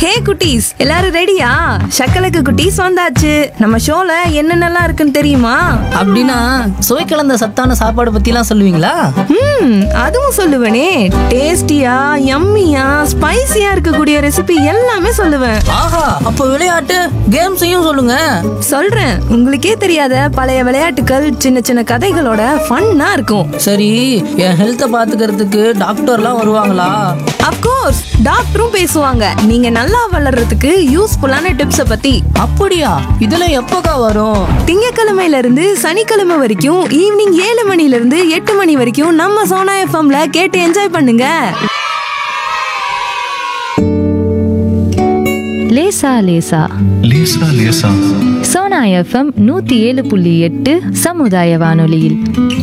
ஹே குட்டீஸ் எல்லாரும் ரெடியா சக்கலக்கு குட்டீஸ் வந்தாச்சு நம்ம ஷோல என்னென்னலாம் இருக்குன்னு தெரியுமா அப்படின்னா சுவை கலந்த சத்தான சாப்பாடு பத்திலாம் சொல்லுவீங்களா ம் அதுவும் சொல்லுவேனே டேஸ்டியா யம்மியா ஸ்பைசியா இருக்கக்கூடிய ரெசிபி எல்லாமே சொல்லுவேன் ஆஹா அப்போ விளையாட்டு கேம்ஸையும் சொல்லுங்க சொல்றேன் உங்களுக்கே தெரியாத பழைய விளையாட்டுகள் சின்ன சின்ன கதைகளோட ஃபன்னா இருக்கும் சரி என் ஹெல்த்தை பாத்துக்கிறதுக்கு டாக்டர்லாம் வருவாங்களா அப்கோர்ஸ் டாக்டரும் பேசுவாங்க நீங்க நல்லா வளர்றதுக்கு யூஸ்ஃபுல்லான டிப்ஸை பத்தி அப்படியா இதெல்லாம் எப்போக்கா வரும் திங்கக்கிழமையில இருந்து சனிக்கிழமை வரைக்கும் ஈவினிங் ஏழு மணில இருந்து எட்டு மணி வரைக்கும் நம்ம சோனா எஃப்எம்ல கேட்டு என்ஜாய் பண்ணுங்க லேசா லேசா லேசா லேசா சோனா எஃப்எம் நூத்தி ஏழு புள்ளி எட்டு சமுதாய வானொலியில்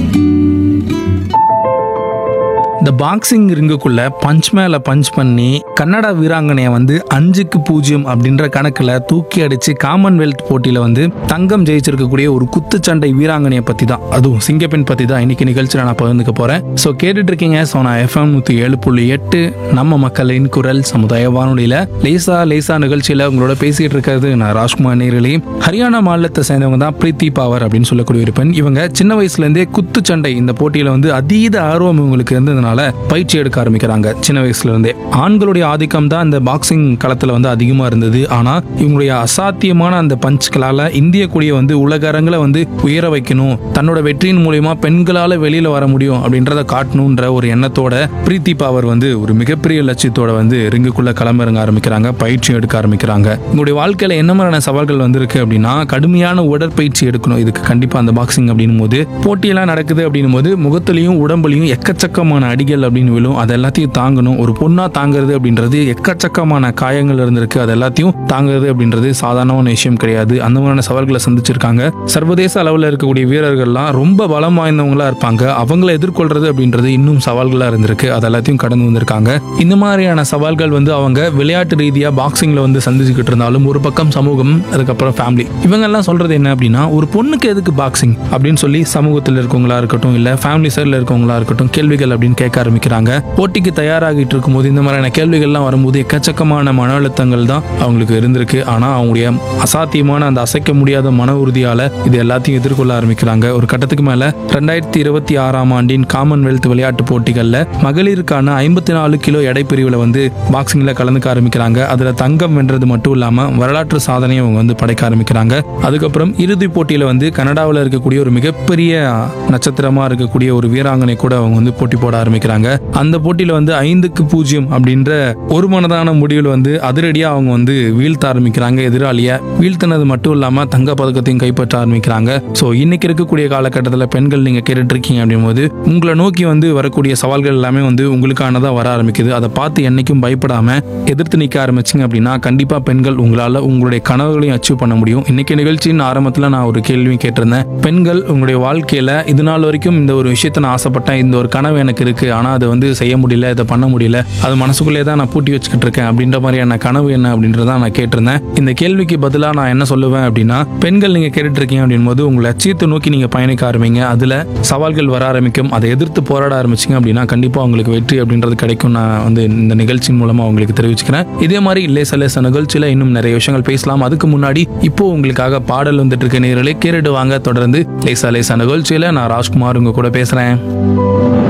இந்த பாக்ஸிங் ரிங்குக்குள்ள பஞ்ச் மேல பஞ்ச் பண்ணி கன்னடா வீராங்கனைய வந்து அஞ்சுக்கு பூஜ்ஜியம் அப்படின்ற கணக்குல தூக்கி அடிச்சு காமன்வெல்த் போட்டியில வந்து தங்கம் ஜெயிச்சிருக்கக்கூடிய ஒரு குத்துச்சண்டை வீராங்கனைய பத்தி தான் அதுவும் சிங்கப்பெண் பத்தி தான் இன்னைக்கு நிகழ்ச்சியில நான் பகிர்ந்துக்க போறேன் ஸோ கேட்டுட்டு இருக்கீங்க ஸோ நான் எஃப்எம் நூத்தி ஏழு புள்ளி எட்டு நம்ம மக்களின் குரல் சமுதாய வானொலியில லேசா லேசா நிகழ்ச்சியில உங்களோட பேசிட்டு இருக்கிறது நான் ராஜ்குமார் நேரலி ஹரியானா மாநிலத்தை சேர்ந்தவங்க தான் பிரீத்தி பாவர் அப்படின்னு சொல்லக்கூடிய ஒரு பெண் இவங்க சின்ன வயசுல இருந்தே குத்துச்சண்டை இந்த போட்டியில வந்து அதீத ஆர்வம் இவங்களுக்கு இருந்ததுனால பயிற்சி எடுக்க ஆரம்பிக்கிறாங்க சின்ன வயசுல இருந்தே ஆண்களுடைய ஆதிக்கம் தான் இந்த பாக்ஸிங் களத்துல வந்து அதிகமா இருந்தது ஆனா இவங்களுடைய அசாத்தியமான அந்த பஞ்ச்களால இந்திய கொடியை வந்து உலக அரங்கில வந்து உயர வைக்கணும் தன்னோட வெற்றியின் மூலியமா பெண்களால வெளியில வர முடியும் அப்படின்றத காட்டணுன்ற ஒரு எண்ணத்தோட பிரீத்தி பாவர் வந்து ஒரு மிகப்பெரிய லட்சியத்தோட வந்து ரிங்குக்குள்ள களமிறங்க ஆரம்பிக்கிறாங்க பயிற்சி எடுக்க ஆரம்பிக்கிறாங்க உங்களுடைய வாழ்க்கையில என்ன மாதிரியான சவால்கள் வந்திருக்கு அப்படின்னா கடுமையான உடற்பயிற்சி எடுக்கணும் இதுக்கு கண்டிப்பா அந்த பாக்ஸிங் அப்படின்னும் போது போட்டியெல்லாம் நடக்குது அப்படின்னும் போது முகத்திலையும் உடம்புலையும் எக்கச்சக்கமான அடிகள் அப்படின்னு விழும் அது எல்லாத்தையும் தாங்கணும் ஒரு பொண்ணா தாங்குறது அப்படின்றது எக்கச்சக்கமான காயங்கள் இருந்திருக்கு அது எல்லாத்தையும் தாங்குறது அப்படின்றது சாதாரணமான விஷயம் கிடையாது அந்த மாதிரியான சவால்களை சந்திச்சிருக்காங்க சர்வதேச அளவில் இருக்கக்கூடிய வீரர்கள்லாம் ரொம்ப பலம் வாய்ந்தவங்களா இருப்பாங்க அவங்கள எதிர்கொள்றது அப்படின்றது இன்னும் சவால்களா இருந்திருக்கு அது எல்லாத்தையும் கடந்து வந்திருக்காங்க இந்த மாதிரியான சவால்கள் வந்து அவங்க விளையாட்டு ரீதியா பாக்ஸிங்ல வந்து சந்திச்சுக்கிட்டு இருந்தாலும் ஒரு பக்கம் சமூகம் அதுக்கப்புறம் ஃபேமிலி இவங்க எல்லாம் சொல்றது என்ன அப்படின்னா ஒரு பொண்ணுக்கு எதுக்கு பாக்ஸிங் அப்படின்னு சொல்லி சமூகத்தில் இருக்கவங்களா இருக்கட்டும் இல்ல ஃபேமிலி சைடில் இருக்கவங்களா இருக்கட்டும் கேள்விகள் அப்படின்னு கேட்க ஆரம்பிக்கிறாங்க போட்டிக்கு தயாராகிட்டு இருக்கும்போது இந்த மாதிரியான கேள்விகள்லாம் வரும்போது எக்கச்சக்கமான மன அழுத்தங்கள் தான் அவங்களுக்கு இருந்திருக்கு ஆனா அவங்களுடைய அசாத்தியமான அந்த அசைக்க முடியாத மன உறுதியால இது எல்லாத்தையும் எதிர்கொள்ள ஆரம்பிக்கிறாங்க ஒரு கட்டத்துக்கு மேல ரெண்டாயிரத்தி இருபத்தி ஆறாம் ஆண்டின் காமன்வெல்த் விளையாட்டு போட்டிகள்ல மகளிருக்கான ஐம்பத்தி நாலு கிலோ எடை பிரிவுல வந்து பாக்ஸிங்ல கலந்துக்க ஆரம்பிக்கிறாங்க அதுல தங்கம் வென்றது மட்டும் இல்லாம வரலாற்று சாதனையை அவங்க வந்து படைக்க ஆரம்பிக்கிறாங்க அதுக்கப்புறம் இறுதி போட்டியில வந்து கனடாவில் இருக்கக்கூடிய ஒரு மிகப்பெரிய நட்சத்திரமா இருக்கக்கூடிய ஒரு வீராங்கனை கூட அவங்க வந்து போட்டி போட ஆரம்பிக்கிறாங்க அந்த போட்டியில வந்து ஐந்துக்கு பூஜ்ஜியம் அப்படின்ற ஒரு மனதான முடிவில் வந்து அதிரடியா அவங்க வந்து வீழ்த்த ஆரம்பிக்கிறாங்க எதிராளிய வீழ்த்தினது மட்டும் இல்லாம தங்க பதக்கத்தையும் கைப்பற்ற ஆரம்பிக்கிறாங்க ஸோ இன்னைக்கு இருக்கக்கூடிய காலகட்டத்தில் பெண்கள் நீங்க கேட்டுட்டு இருக்கீங்க அப்படிங்கும்போது உங்களை நோக்கி வந்து வரக்கூடிய சவால்கள் எல்லாமே வந்து உங்களுக்கானதா வர ஆரம்பிக்குது அதை பார்த்து என்னைக்கும் பயப்படாம எதிர்த்து நிற்க ஆரம்பிச்சிங்க அப்படின்னா கண்டிப்பா பெண்கள் உங்களால உங்களுடைய கனவுகளையும் அச்சீவ் பண்ண முடியும் இன்னைக்கு நிகழ்ச்சியின் ஆரம்பத்தில் நான் ஒரு கேள்வி கேட்டிருந்தேன் பெண்கள் உங்களுடைய வாழ்க்கையில இது நாள் வரைக்கும் இந்த ஒரு விஷயத்தை நான் ஆசைப்பட்டேன் இந்த ஒரு கனவு எனக்கு இருக்கு ஆனா அதை வந்து செய்ய முடியல இதை பண்ண முடியல அது மனசுக்குள்ளே தான் நான் பூட்டி வச்சுக்கிட்டு இருக்கேன் அப்படின்ற மாதிரியான கனவு என்ன அப்படின்றத நான் கேட்டிருந்தேன் இந்த கேள்விக்கு பதிலாக நான் என்ன சொல்லுவேன் அப்படின்னா பெண்கள் நீங்க கேட்டுட்டு இருக்கீங்க அப்படின் போது உங்களை லட்சியத்தை நோக்கி நீங்க பயணிக்க ஆரம்பிங்க அதுல சவால்கள் வர ஆரம்பிக்கும் அதை எதிர்த்து போராட ஆரம்பிச்சிங்க அப்படின்னா கண்டிப்பா உங்களுக்கு வெற்றி அப்படின்றது கிடைக்கும் நான் வந்து இந்த நிகழ்ச்சியின் மூலமா உங்களுக்கு தெரிவிச்சுக்கிறேன் இதே மாதிரி லேச லேச நிகழ்ச்சியில இன்னும் நிறைய விஷயங்கள் பேசலாம் அதுக்கு முன்னாடி இப்போ உங்களுக்காக பாடல் வந்துட்டு இருக்க நேரலே கேட்டுட்டு வாங்க தொடர்ந்து லேசா லேசா நிகழ்ச்சியில நான் ராஜ்குமார் உங்க கூட பேசுறேன்